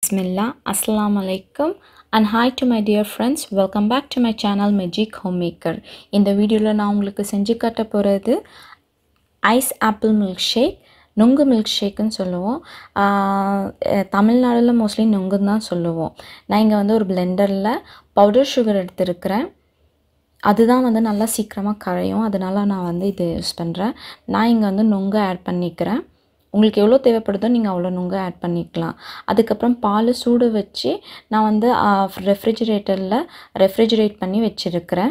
Bismillah, Assalamu alaikum and hi to my dear friends. Welcome back to my channel Magic Homemaker. இந்த வீடியோவில் நான் உங்களுக்கு செஞ்சு காட்ட போகிறது ஐஸ் ஆப்பிள் மில்க் ஷேக் நுங்கு மில்க் ஷேக்குன்னு சொல்லுவோம் ஆஹ் அஹ் தமிழ்நாடுல மோஸ்ட்லி நுங்குன்னு தான் சொல்லுவோம் நான் இங்கே வந்து ஒரு பிளெண்டரில் பவுடர் சுகர் எடுத்திருக்கிறேன் அதுதான் வந்து நல்லா சீக்கிரமாக கரையும் அதனால நான் வந்து இது யூஸ் பண்ணுறேன் நான் இங்கே வந்து நுங்கு ஆட் பண்ணிக்கிறேன் உங்களுக்கு எவ்வளோ தேவைப்படுதோ நீங்கள் அவ்வளோ நுங்கு ஆட் பண்ணிக்கலாம் அதுக்கப்புறம் பால் சூடு வச்சு நான் வந்து ரெஃப்ரிஜிரேட்டரில் ரெஃப்ரிஜிரேட் பண்ணி வச்சுருக்கிறேன்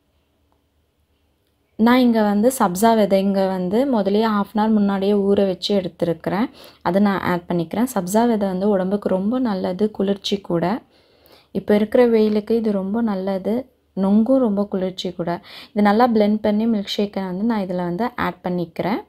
நான் இங்கே வந்து சப்ஸா விதைங்க வந்து முதலியே ஹாஃப் அன் ஹவர் முன்னாடியே ஊற வச்சு எடுத்துருக்கிறேன் அதை நான் ஆட் பண்ணிக்கிறேன் சப்ஸா விதை வந்து உடம்புக்கு ரொம்ப நல்லது குளிர்ச்சி கூட இப்போ இருக்கிற வெயிலுக்கு இது ரொம்ப நல்லது நொங்கும் ரொம்ப குளிர்ச்சி கூட இது நல்லா பிளெண்ட் பண்ணி மில்க் ஷேக்கை வந்து நான் இதில் வந்து ஆட் பண்ணிக்கிறேன்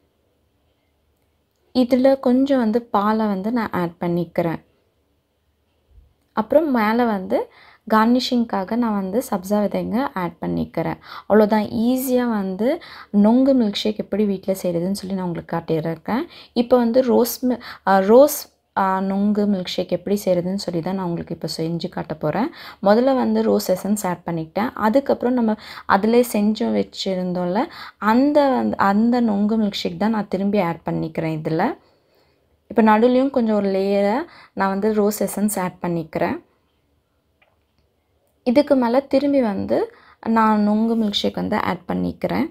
இதில் கொஞ்சம் வந்து பாலை வந்து நான் ஆட் பண்ணிக்கிறேன் அப்புறம் மேலே வந்து கார்னிஷிங்க்காக நான் வந்து சப்ஸா விதைங்க ஆட் பண்ணிக்கிறேன் அவ்வளோதான் ஈஸியாக வந்து நொங்கு மில்க் ஷேக் எப்படி வீட்டில் செய்கிறதுன்னு சொல்லி நான் உங்களுக்கு காட்டியிருக்கேன் இப்போ வந்து ரோஸ் ரோஸ் நொங்கு மில்க் ஷேக் எப்படி செய்கிறதுன்னு சொல்லி தான் நான் உங்களுக்கு இப்போ செஞ்சு காட்ட போகிறேன் முதல்ல வந்து ரோஸ் எசன்ஸ் ஆட் பண்ணிக்கிட்டேன் அதுக்கப்புறம் நம்ம அதிலே செஞ்சு வச்சுருந்தோம்ல அந்த அந்த நொங்கு மில்க் ஷேக் தான் நான் திரும்பி ஆட் பண்ணிக்கிறேன் இதில் இப்போ நடுவுலையும் கொஞ்சம் ஒரு லேயரை நான் வந்து ரோஸ் எசன்ஸ் ஆட் பண்ணிக்கிறேன் இதுக்கு மேலே திரும்பி வந்து நான் நொங்கு மில்க் ஷேக் வந்து ஆட் பண்ணிக்கிறேன்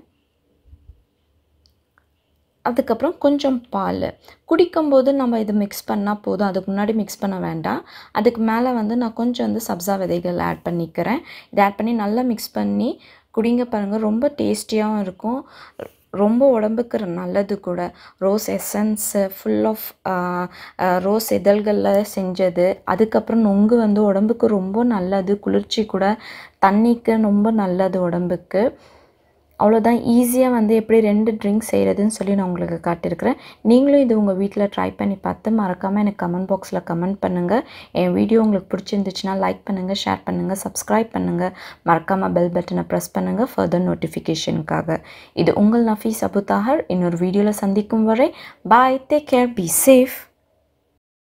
அதுக்கப்புறம் கொஞ்சம் பால் குடிக்கும்போது நம்ம இது மிக்ஸ் பண்ணால் போதும் அதுக்கு முன்னாடி மிக்ஸ் பண்ண வேண்டாம் அதுக்கு மேலே வந்து நான் கொஞ்சம் வந்து சப்ஸா விதைகள் ஆட் பண்ணிக்கிறேன் இதை ஆட் பண்ணி நல்லா மிக்ஸ் பண்ணி குடிங்க பாருங்கள் ரொம்ப டேஸ்டியாகவும் இருக்கும் ரொம்ப உடம்புக்கு நல்லது கூட rose essence full of rose இதழ்களில் செஞ்சது அதுக்கப்புறம் நொங்கு வந்து உடம்புக்கு ரொம்ப நல்லது குளிர்ச்சி கூட தண்ணிக்கு ரொம்ப நல்லது உடம்புக்கு அவ்வளோதான் ஈஸியாக வந்து எப்படி ரெண்டு ட்ரிங்க் செய்கிறதுன்னு சொல்லி நான் உங்களுக்கு காட்டியிருக்கிறேன் நீங்களும் இது உங்கள் வீட்டில் ட்ரை பண்ணி பார்த்து மறக்காமல் எனக்கு கமெண்ட் பாக்ஸில் கமெண்ட் பண்ணுங்கள் என் வீடியோ உங்களுக்கு பிடிச்சிருந்துச்சுன்னா லைக் பண்ணுங்கள் ஷேர் பண்ணுங்கள் சப்ஸ்கிரைப் பண்ணுங்கள் மறக்காமல் பெல் பட்டனை ப்ரெஸ் பண்ணுங்கள் ஃபர்தர் நோட்டிஃபிகேஷனுக்காக இது உங்கள் நஃபீஸ் அபுதாகர் இன்னொரு வீடியோவில் சந்திக்கும் வரை bye take care be safe